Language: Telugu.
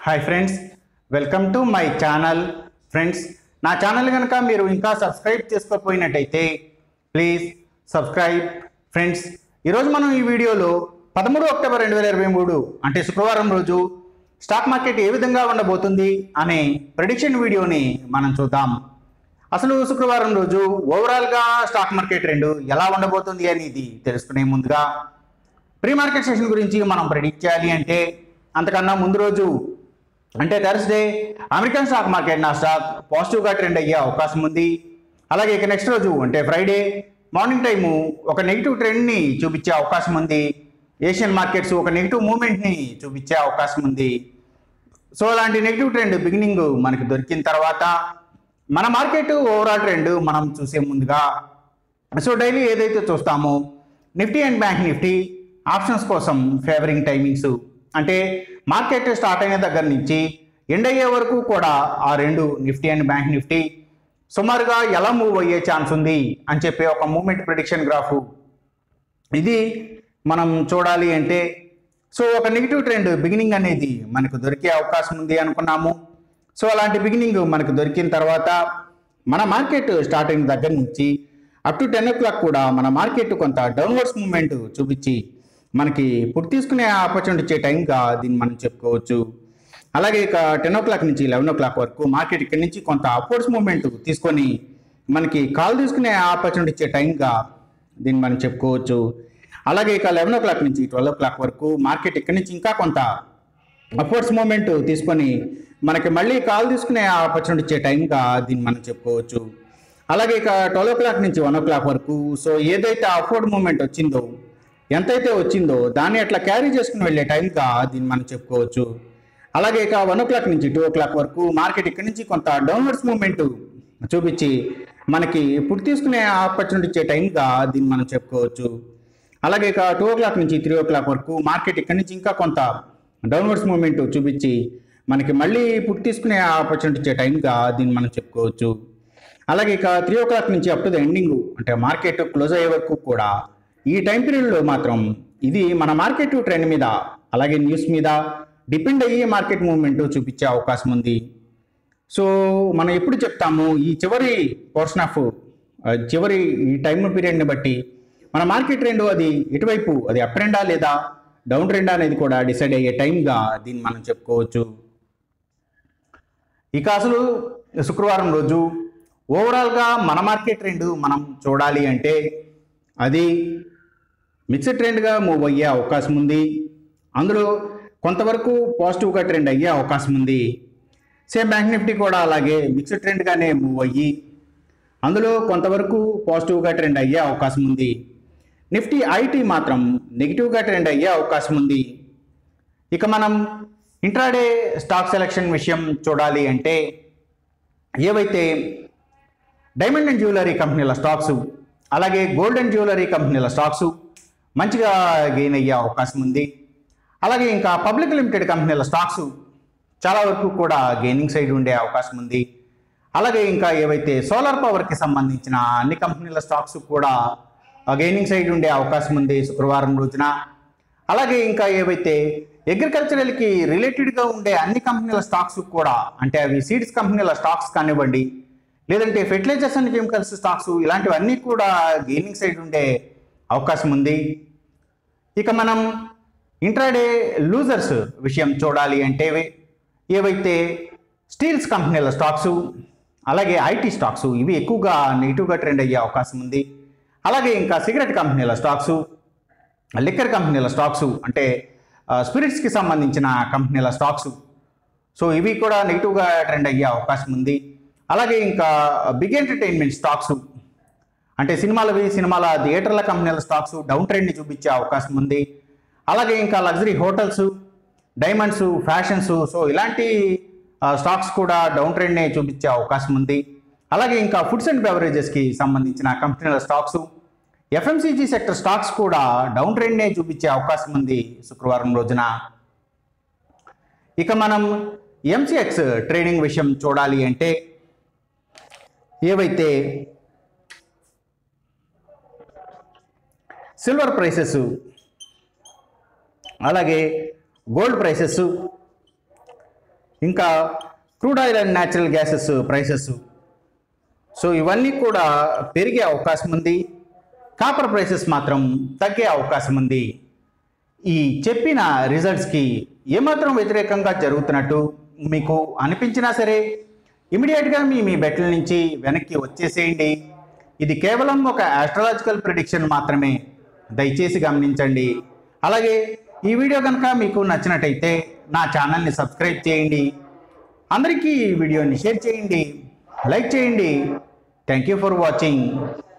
hi friends welcome to my channel friends నా ఛానల్ కనుక మీరు ఇంకా సబ్స్క్రైబ్ చేసుకోకపోయినట్టయితే ప్లీజ్ సబ్స్క్రైబ్ ఫ్రెండ్స్ ఈరోజు మనం ఈ వీడియోలో పదమూడు అక్టోబర్ రెండు వేల ఇరవై మూడు అంటే శుక్రవారం రోజు స్టాక్ మార్కెట్ ఏ విధంగా ఉండబోతుంది అనే ప్రిడిక్షన్ వీడియోని మనం చూద్దాం అసలు శుక్రవారం రోజు ఓవరాల్గా స్టాక్ మార్కెట్ రెండు ఎలా ఉండబోతుంది అనేది తెలుసుకునే ముందుగా ప్రీ మార్కెట్ సెషన్ గురించి మనం ప్రెడిక్ట్ చేయాలి అంటే అంతకన్నా ముందు రోజు అంటే థర్స్డే అమెరికన్ స్టాక్ మార్కెట్ నా స్టాక్ పాజిటివ్గా ట్రెండ్ అయ్యే అవకాశం ఉంది అలాగే ఇక నెక్స్ట్ రోజు అంటే ఫ్రైడే మార్నింగ్ టైము ఒక నెగిటివ్ ట్రెండ్ని చూపించే అవకాశం ఉంది ఏషియన్ మార్కెట్స్ ఒక నెగిటివ్ మూమెంట్ని చూపించే అవకాశం ఉంది సో అలాంటి నెగిటివ్ ట్రెండ్ బిగినింగ్ మనకి దొరికిన తర్వాత మన మార్కెట్ ఓవరాల్ ట్రెండ్ మనం చూసే ముందుగా సో డైలీ ఏదైతే చూస్తామో Nifty and bank Nifty options కోసం ఫేవరింగ్ టైమింగ్స్ అంటే మార్కెట్ స్టార్ట్ అయిన దగ్గర నుంచి ఎండ్ అయ్యే వరకు కూడా ఆ రెండు నిఫ్టీ అండ్ బ్యాంక్ నిఫ్టీ సుమారుగా ఎలా మూవ్ అయ్యే ఛాన్స్ ఉంది అని చెప్పి ఒక మూమెంట్ ప్రిడిక్షన్ గ్రాఫ్ ఇది మనం చూడాలి అంటే సో ఒక నెగిటివ్ ట్రెండ్ బిగినింగ్ అనేది మనకు దొరికే అవకాశం ఉంది అనుకున్నాము సో అలాంటి బిగినింగ్ మనకు దొరికిన తర్వాత మన మార్కెట్ స్టార్ట్ అయిన దగ్గర నుంచి up to ten o'clock కూడా మన మార్కెట్ కొంత డౌన్వర్డ్స్ మూమెంట్ చూపించి మనకి పుట్టి తీసుకునే ఆపర్చునిటీ ఇచ్చే టైంగా దీన్ని మనం చెప్పుకోవచ్చు అలాగే ఇక టెన్ ఓ క్లాక్ నుంచి లెవెన్ ఓ క్లాక్ వరకు మార్కెట్ ఇక్కడి నుంచి కొంత అప్వర్డ్స్ మూమెంట్ తీసుకొని మనకి కాల్ తీసుకునే ఆపర్చునిటీ ఇచ్చే టైంగా దీన్ని మనం చెప్పుకోవచ్చు అలాగే ఇక లెవెన్ ఓ క్లాక్ నుంచి ట్వెల్వ్ ఓ క్లాక్ వరకు మార్కెట్ ఇక్కడి నుంచి ఇంకా కొంత అప్వర్డ్స్ మూమెంట్ తీసుకొని మనకి మళ్ళీ కాల్ తీసుకునే ఆపర్చునిటీ ఇచ్చే టైంగా దీన్ని మనం చెప్పుకోవచ్చు అలాగే ఇక ట్వెల్వ్ ఓ క్లాక్ నుంచి వన్ ఓ క్లాక్ వరకు సో ఏదైతే అప్వర్డ్ మూమెంట్ వచ్చిందో ఎంతైతే వచ్చిందో దాన్ని అట్లా క్యారీ చేసుకుని వెళ్ళే టైంగా దీన్ని మనం చెప్పుకోవచ్చు అలాగే ఇక వన్ ఓ క్లాక్ నుంచి టూ ఓ క్లాక్ వరకు మార్కెట్ ఇక్కడి నుంచి కొంత డౌన్వర్డ్స్ మూమెంట్ చూపించి మనకి పుట్టి తీసుకునే ఆపర్చునిటీ ఇచ్చే టైంగా దీన్ని మనం చెప్పుకోవచ్చు అలాగే ఇక టూ ఓ క్లాక్ నుంచి త్రీ ఓ క్లాక్ వరకు మార్కెట్ ఇక్కడి నుంచి ఇంకా కొంత డౌన్వర్డ్స్ మూమెంట్ చూపించి మనకి మళ్ళీ పుట్టి తీసుకునే ఆపర్చునిటీ ఇచ్చే టైంగా దీన్ని మనం చెప్పుకోవచ్చు అలాగే ఇక త్రీ ఓ క్లాక్ నుంచి అప్ టు ద ఎండింగ్ అంటే మార్కెట్ క్లోజ్ అయ్యే వరకు కూడా ఈ టైం పీరియడ్లో మాత్రం ఇది మన మార్కెట్ ట్రెండ్ మీద అలాగే న్యూస్ మీద డిపెండ్ అయ్యే మార్కెట్ మూవ్మెంట్ చూపించే అవకాశం ఉంది సో మనం ఎప్పుడు చెప్తాము ఈ చివరి పోర్షన్ ఆఫ్ చివరి ఈ టైం పీరియడ్ని బట్టి మన మార్కెట్ ట్రెండ్ అది ఎటువైపు అది అప్ ట్రెండా లేదా డౌన్ ట్రెండా అనేది కూడా డిసైడ్ అయ్యే టైంగా దీన్ని మనం చెప్పుకోవచ్చు ఇక అసలు శుక్రవారం రోజు ఓవరాల్గా మన మార్కెట్ ట్రెండ్ మనం చూడాలి అంటే అది మిక్స్డ్ ట్రెండ్గా మూవ్ అయ్యే అవకాశం ఉంది అందులో కొంతవరకు పాజిటివ్గా ట్రెండ్ అయ్యే అవకాశం ఉంది సేమ్ బ్యాంక్ నిఫ్టీ కూడా అలాగే మిక్స్డ్ ట్రెండ్గానే మూవ్ అయ్యి అందులో కొంతవరకు పాజిటివ్గా ట్రెండ్ అయ్యే అవకాశం ఉంది నిఫ్టీ ఐటీ మాత్రం నెగిటివ్గా ట్రెండ్ అయ్యే అవకాశం ఉంది ఇక మనం ఇంట్రాడే స్టాక్ సెలక్షన్ విషయం చూడాలి అంటే ఏవైతే డైమండ్ అండ్ జ్యువెలరీ కంపెనీల స్టాక్స్ అలాగే గోల్డ్ అండ్ జ్యువెలరీ కంపెనీల స్టాక్స్ మంచిగా గెయిన్ అయ్యే అవకాశం ఉంది అలాగే ఇంకా పబ్లిక్ లిమిటెడ్ కంపెనీల స్టాక్స్ చాలా వరకు కూడా గెయినింగ్ సైడ్ ఉండే అవకాశం ఉంది అలాగే ఇంకా ఏవైతే సోలార్ పవర్కి సంబంధించిన అన్ని కంపెనీల స్టాక్స్ కూడా గెయినింగ్ సైడ్ ఉండే అవకాశం ఉంది శుక్రవారం రోజున అలాగే ఇంకా ఏవైతే అగ్రికల్చరల్కి రిలేటెడ్గా ఉండే అన్ని కంపెనీల స్టాక్స్ కూడా అంటే అవి సీడ్స్ కంపెనీల స్టాక్స్ కానివ్వండి లేదంటే ఫెర్టిలైజర్స్ అండ్ కెమికల్స్ స్టాక్స్ ఇలాంటివన్నీ కూడా గెయినింగ్ సైడ్ ఉండే అవకాశం ఉంది ఇక మనం ఇంట్రాడే లూజర్స్ విషయం చూడాలి అంటే ఏవైతే స్టీల్స్ కంపెనీల స్టాక్స్ అలాగే ఐటీ స్టాక్స్ ఇవి ఎక్కువగా నెగిటివ్గా ట్రెండ్ అయ్యే అవకాశం ఉంది అలాగే ఇంకా సిగరెట్ కంపెనీల స్టాక్స్ లిక్కర్ కంపెనీల స్టాక్స్ అంటే స్పిరిట్స్కి సంబంధించిన కంపెనీల స్టాక్స్ సో ఇవి కూడా నెగిటివ్గా ట్రెండ్ అయ్యే అవకాశం ఉంది అలాగే ఇంకా బిగ్ ఎంటర్టైన్మెంట్ స్టాక్స్ అంటే సినిమాలవి సినిమాల థియేటర్ల కంపెనీల స్టాక్స్ డౌన్ ట్రెండ్ని చూపించే అవకాశం ఉంది అలాగే ఇంకా luxury hotels diamonds fashions so ఇలాంటి స్టాక్స్ కూడా డౌన్ ట్రెండ్నే చూపించే అవకాశం ఉంది అలాగే ఇంకా ఫుడ్స్ అండ్ బెవరేజెస్కి సంబంధించిన కంపెనీల స్టాక్స్ ఎఫ్ఎంసీజీ సెక్టర్ స్టాక్స్ కూడా డౌన్ ట్రెండ్నే చూపించే అవకాశం ఉంది శుక్రవారం రోజున ఇక మనం ఎంసీఎక్స్ ట్రేడింగ్ విషయం చూడాలి అంటే ఏవైతే సిల్వర్ ప్రైసెస్ అలాగే గోల్డ్ ప్రైసెస్ ఇంకా crude oil and natural gases prices so ఇవన్నీ కూడా పెరిగే అవకాశం ఉంది కాపర్ ప్రైసెస్ మాత్రం తగ్గే అవకాశం ఉంది ఈ చెప్పిన రిజల్ట్స్కి ఏమాత్రం వ్యతిరేకంగా జరుగుతున్నట్టు మీకు అనిపించినా సరే ఇమీడియట్గా మీ మీ బెట్ల నుంచి వెనక్కి వచ్చేసేయండి ఇది కేవలం ఒక ఆస్ట్రాలజికల్ ప్రిడిక్షన్ మాత్రమే దయచేసి గమనించండి అలాగే ఈ వీడియో కనుక మీకు నచ్చినట్టయితే నా ఛానల్ని సబ్స్క్రైబ్ చేయండి అందరికీ ఈ వీడియోని షేర్ చేయండి లైక్ చేయండి థ్యాంక్ యూ ఫర్ వాచింగ్